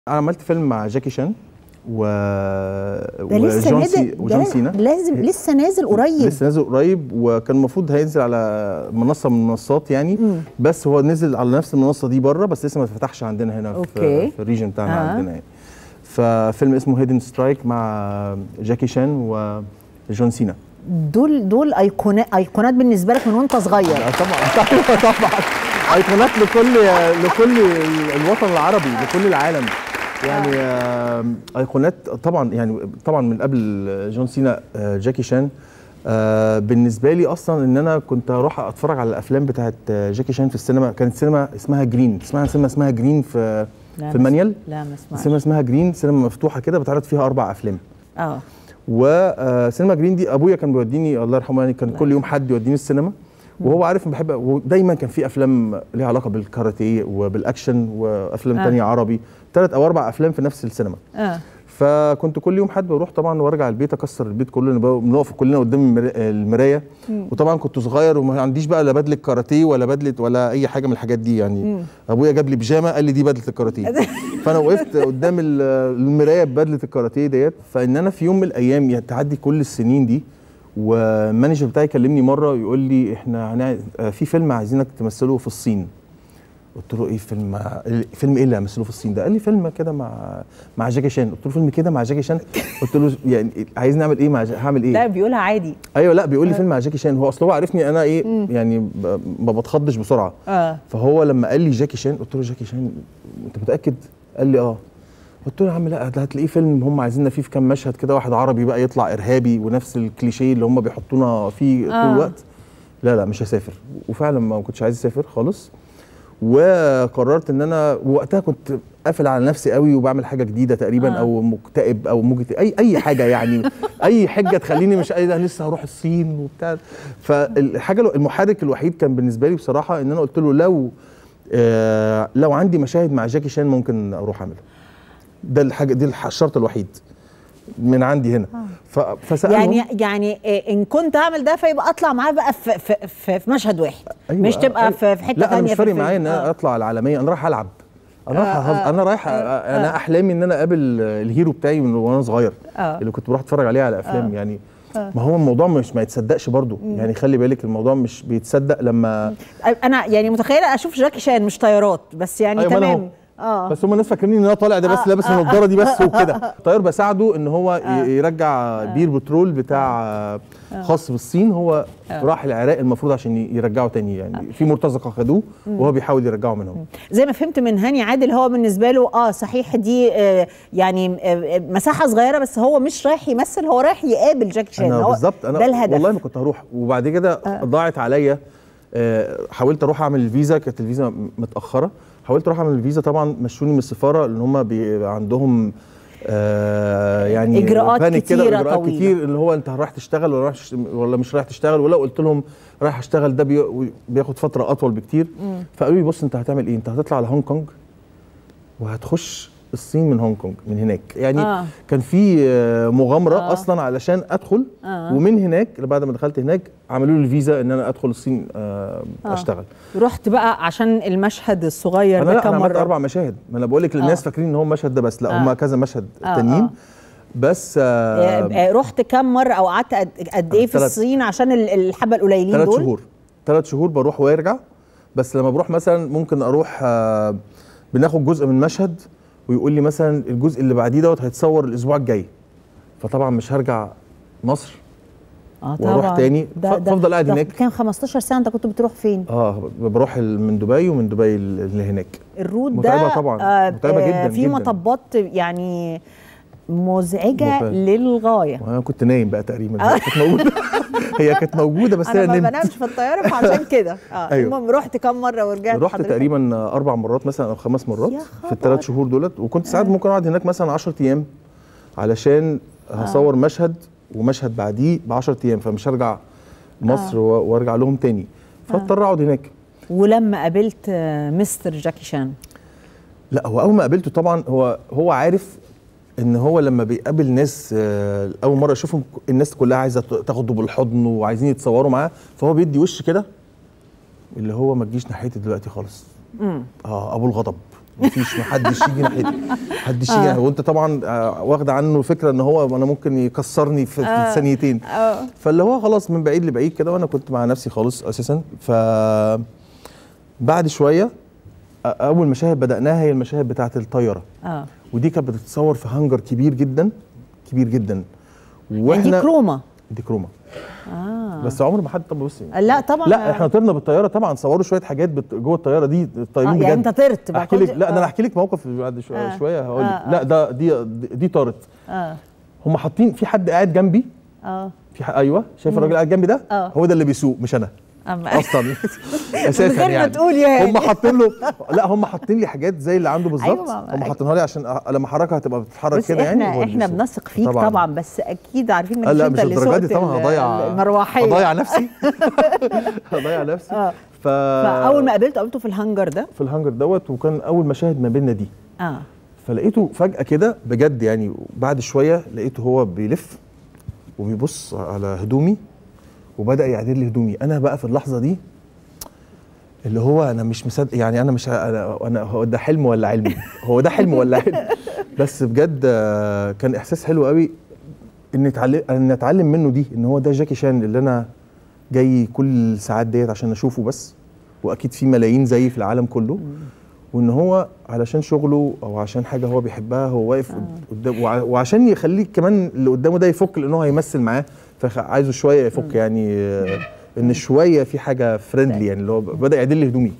انا عملت فيلم مع جاكي شان و ده لسه وجون سي... نازل وجون ده سينا لازم لسه نازل قريب لسه نازل قريب وكان المفروض هينزل على منصه من المنصات يعني مم. بس هو نزل على نفس المنصه دي بره بس لسه ما اتفتحش عندنا هنا أوكي. في, في الريجن بتاعنا آه. آه. عندنا يعني ففيلم اسمه هيدن سترايك مع جاكي شان وجون سينا دول دول ايقونات ايقونات بالنسبه لك من وانت صغير آه، طبعا طبعا طبعا ايقونات لكل لكل الوطن العربي لكل العالم يعني آه، ايقونات طبعا يعني طبعا من قبل جون سينا آه، جاكي شان آه، بالنسبه لي اصلا ان انا كنت اروح اتفرج على الافلام بتاعت آه، جاكي شان في السينما كانت سينما اسمها جرين اسمها سينما اسمها جرين في لا في المانيال لا ما اسمعش سينما اسمها جرين سينما مفتوحه كده بتعرض فيها اربع افلام اه وسينما جرين دي ابويا كان بيوديني الله يرحمه يعني كان كل يوم حد يوديني السينما وهو عارف إني بحب ودايما كان في افلام ليها علاقه بالكاراتيه وبالاكشن وافلام آه. آه. تانية عربي ثلاث او اربع افلام في نفس السينما اه فكنت كل يوم حد بروح طبعا وارجع البيت اكسر البيت كله نبقى- بنقف كلنا قدام المرا- المرايه وطبعا كنت صغير وما عنديش بقى لا بدله كاراتيه ولا بدله ولا اي حاجه من الحاجات دي يعني ابويا جاب لي بيجامه قال لي دي بدله الكاراتيه فانا وقفت قدام ال- المرايه ببدله الكاراتيه ديت فان انا في يوم من الايام يعني تعدي كل السنين دي والمانجر بتاعي كلمني مره يقول لي احنا هنع... آه، في فيلم عايزينك تمثله في الصين قلت له ايه فيلم فيلم ايه اللي همثله في الصين ده؟ قال لي فيلم كده مع مع جاكي شان قلت له فيلم كده مع جاكي شان قلت له يعني عايز نعمل ايه مع جا... هعمل ايه؟ لا بيقولها عادي ايوه لا بيقول لي فيلم مع جاكي شان هو اصل هو عارفني انا ايه يعني ب- ما بتخضش بسرعه اه فهو لما قال لي جاكي شان قلت له جاكي شان انت متاكد؟ قال لي اه قلت له يا عم لا ده هتلاقيه فيلم هم عايزيننا فيه في كام مشهد كده واحد عربي بقى يطلع ارهابي ونفس الكليشيه اللي هم بيحطونا فيه طول آه. الوقت لا لا مش هسافر وفعلا ما كنتش عايز اسافر خالص وقررت ان انا وقتها كنت قافل على نفسي قوي وبعمل حاجه جديده تقريبا آه. آه. او مكتئب او مجت... اي اي حاجه يعني اي حجه تخليني مش ايه ده لسه هروح الصين وبتاع فالحاجه الو- المحرك الوحيد كان بالنسبه لي بصراحه ان انا قلت له لو آه لو عندي مشاهد مع جاكي شان ممكن اروح اعملها ده الحاجه دي الح- الشرط الوحيد من عندي هنا ف... فسالهم يعني يعني إيه ان كنت اعمل ده فيبقى اطلع معاه بقى في في, في, في مشهد واحد أيوة، مش تبقى أيوة. في, في حته لا ثانيه انا مش فارق معايا ان انا اطلع العالميه انا رايح العب انا رايح آه، أهز... انا رايح آه، انا احلامي ان انا اقابل الهيرو بتاعي من وانا صغير آه. اللي كنت بروح اتفرج عليه على افلام يعني ما هو الموضوع مش ما يتصدقش برضو يعني خلي بالك الموضوع مش بيتصدق لما انا يعني متخيله اشوف جاكي شان مش طيارات بس يعني أيوة، ما أنا تمام أهو. اه بس هم الناس فاكرين ان انا طالع ده بس آه، لابس آه. النضاره دي بس وكده الطيار بساعده ان هو ي- يرجع بير بترول بتاع خاص بالصين هو راح العراق المفروض عشان ي- يرجعه تاني يعني في مرتزقه خدوه وهو بيحاول يرجعه منهم زي ما فهمت من هاني عادل هو بالنسبه له اه صحيح دي آه يعني آه مساحه صغيره بس هو مش رايح يمثل هو رايح يقابل جاكي شان انا هو بالظبط انا ده الهدف والله ما كنت هروح وبعد كده ضاعت عليا آه، حاولت اروح اعمل الفيزا كانت الفيزا م- متاخره حاولت اروح اعمل الفيزا طبعا مشوني من السفاره لان هم بيبقى عندهم آه يعني إجراءات panic كده كتيرة اجراءات طويلة. كتير اللي هو انت رايح تشتغل ولا رايح تشت- ولا مش رايح تشتغل ولا قلت لهم رايح اشتغل ده بي- بياخد فتره اطول بكتير فقالوا لي بص انت هتعمل ايه انت هتطلع على هونج كونج وهتخش الصين من هونج كونج من هناك يعني آه. آه. كان في آه، مغامره آه. آه. اصلا علشان ادخل آه. آه. ومن هناك بعد ما دخلت هناك عملوا لي الفيزا ان انا ادخل الصين آه آه. آه. اشتغل رحت بقى عشان المشهد الصغير انا ده لا كم انا عملت مره اربع مشاهد ما انا بقول لك الناس آه. فاكرين ان هو مشهد ده بس لا آه. هم كذا مشهد آه، تانيين آه. بس آه، آه آه، رحت كام مره او قعدت قد- قد ايه في تلات- الصين عشان ال- الحبه القليلين ثلاث دول شهور ثلاث شهور بروح وارجع بس لما بروح مثلا ممكن اروح آه بناخد جزء من مشهد ويقول لي مثلا الجزء اللي بعديه دوت هيتصور الاسبوع الجاي فطبعا مش هرجع مصر اه واروح تاني ف- فافضل قاعد ده هناك. كان 15 سنه انت كنت بتروح فين اه بروح ال- من دبي ومن دبي اللي هناك الروت ده متعبة طبعاً، متعبة جداً في جداً. مطبات يعني مزعجه مخ- للغايه وانا كنت نايم بقى تقريبا هي كانت موجوده هي كانت موجوده بس انا انا ما نمت بنامش في الطياره فعشان كده اه أيوة. المهم رحت كام مره ورجعت رحت حضرتك؟ تقريبا اربع مرات مثلا او خمس مرات يا في خبر. الثلاث شهور دولت وكنت ساعات ممكن اقعد هناك مثلا 10 ايام علشان هصور مشهد ومشهد بعديه ب 10 ايام فمش هرجع مصر و- وارجع لهم تاني فاضطر اقعد هناك ولما قابلت آه، مستر جاكي شان لا هو اول ما قابلته طبعا هو هو عارف ان هو لما بيقابل ناس آه، اول مره يشوفهم الناس كلها عايزه تاخده بالحضن وعايزين يتصوروا معاه فهو بيدي وش كده اللي هو ما تجيش ناحيتي دلوقتي خالص امم اه ابو الغضب مفيش محدش يجي ناحيتي محدش يجي ناحيتي. وانت طبعا آه، واخده عنه فكره ان هو انا ممكن يكسرني في في ثانيتين اه فاللي هو خلاص من بعيد لبعيد كده وانا كنت مع نفسي خالص اساسا ف بعد شويه أ- اول مشاهد بداناها هي المشاهد بتاعه الطياره اه ودي كانت بتتصور في هانجر كبير جدا كبير جدا يعني دي كروما دي كروما اه بس عمر ما حد طب بصي لا طبعا لا احنا طرنا بالطياره طبعا صوروا شويه حاجات بت... جوه الطياره دي الطيارين آه بجد يعني انت طرت بقى احكي لك كنت- لا ده انا آه. احكي لك موقف بعد شو... آه. شويه هقول لك آه، آه. لا ده دي دي, دي طارت اه هم حاطين في حد قاعد جنبي اه في ح... ايوه شايف الراجل قاعد جنبي ده آه. هو ده اللي بيسوق مش انا أما- اصلا اساسا من غير ما يعني تقول يا هاني. هم حاطين له لا هم حاطين لي حاجات زي اللي عنده بالظبط أيوة، ما- هم حاطينها لي عشان أ- لما احركها هتبقى بتتحرك بس كده يعني احنا هو اللي احنا بيسوق. بنثق فيك طبعا, طبعا بس اكيد عارفين انك آه لا انت مش اللي الدرجه دي سوقت طبعا ال- هضيع المروحيه هضيع نفسي هضيع نفسي آه. ف فاول ما قابلته قابلته في الهانجر ده في الهانجر دوت وكان اول مشاهد ما بيننا دي اه فلقيته فجأة كده بجد يعني بعد شوية لقيته هو بيلف وبيبص على هدومي وبدأ يعدل لي هدومي أنا بقى في اللحظة دي اللي هو أنا مش مصدق يعني أنا مش أنا, أنا هو ده حلم ولا علم هو ده حلم ولا علم بس بجد آه، كان إحساس حلو قوي إن اتعلم إن أتعلم منه دي إن هو ده جاكي شان اللي أنا جاي كل الساعات ديت عشان أشوفه بس وأكيد في ملايين زيي في العالم كله وان هو علشان شغله او عشان حاجه هو بيحبها هو واقف قدام وع- وعشان يخليك كمان اللي قدامه ده يفك لان هو هيمثل معاه فعايزه شويه يفك يعني آه، ان شويه في حاجه فريندلي يعني اللي هو بدا يعدل لي هدومي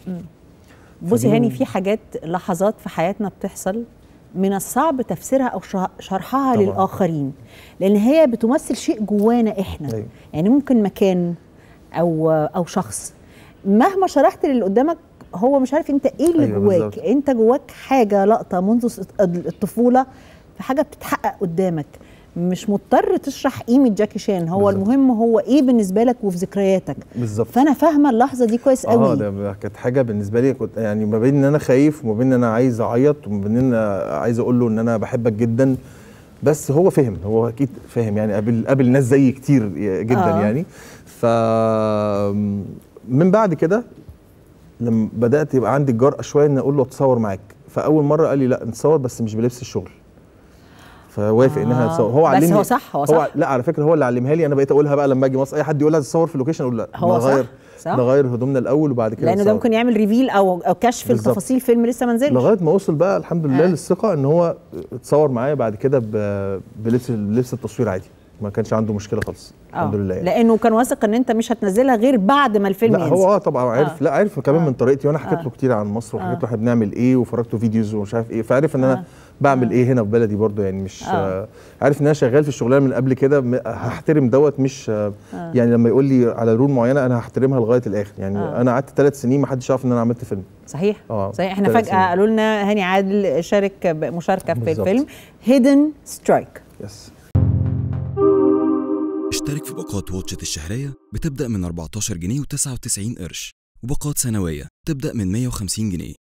بصي فدي هاني من- في حاجات لحظات في حياتنا بتحصل من الصعب تفسيرها او شه- شرحها طبعاً. للاخرين لان هي بتمثل شيء جوانا احنا أيوة. يعني ممكن مكان او او شخص مهما شرحت للي قدامك هو مش عارف انت ايه اللي أيوة جواك بالظبط. انت جواك حاجه لقطه منذ س- الطفوله في حاجه بتتحقق قدامك مش مضطر تشرح قيمه جاكي شان هو بالظبط. المهم هو ايه بالنسبه لك وفي ذكرياتك بالظبط فانا فاهمه اللحظه دي كويس قوي اه ده كانت حاجه بالنسبه لي كنت يعني ما بين ان انا خايف وما بين ان انا عايز اعيط وما بين ان انا عايز اقول له ان انا بحبك جدا بس هو فهم هو اكيد فاهم يعني قابل قابل ناس زيي كتير جدا آه. آه. يعني ف من بعد كده لما بدات يبقى عندي الجرأه شويه ان اقول له اتصور معاك فاول مره قال لي لا نتصور بس مش بلبس الشغل فوافق ان احنا آه. نتصور هو بس علمني هو صح، هو صح. لا على فكره هو اللي علمها لي انا بقيت اقولها بقى لما اجي مصر اي حد يقول لها تتصور في اللوكيشن اقول لا هو صح، نغير صح. نغير هدومنا الاول وبعد كده لانه ده نتصور. ممكن يعمل ريفيل او او كشف بالظبط. لتفاصيل فيلم لسه ما نزلش لغايه ما وصل بقى الحمد لله آه. للثقه ان هو اتصور معايا بعد كده ب- بلبس بلبس التصوير عادي ما كانش عنده مشكله خالص الحمد آه. لله يعني. لانه كان واثق ان انت مش هتنزلها غير بعد ما الفيلم لا ينزل هو اه طبعا عارف آه. آه. لا عارف كمان آه. آه. من طريقتي وانا حكيت آه. له كتير عن مصر وحكيت آه. له احنا بنعمل ايه وفرجته فيديوز ومش عارف ايه فعارف ان انا آه. آه. بعمل آه. ايه هنا في بلدي برضه يعني مش آه. آه. عارف ان انا شغال في الشغلانه من قبل كده م- هحترم دوت مش آه. آه. يعني لما يقول لي على رول معينه انا هحترمها لغايه الاخر يعني آه. آه. انا قعدت ثلاث سنين ما حدش يعرف ان انا عملت فيلم صحيح آه. صحيح احنا ثلاث فجاه سنين. قالوا لنا هاني عادل شارك بمشاركه في بالظبط. الفيلم هيدن سترايك يس اشترك في باقات واتشت الشهرية بتبدأ من 14 جنيه و99 قرش وباقات سنوية تبدأ من 150 جنيه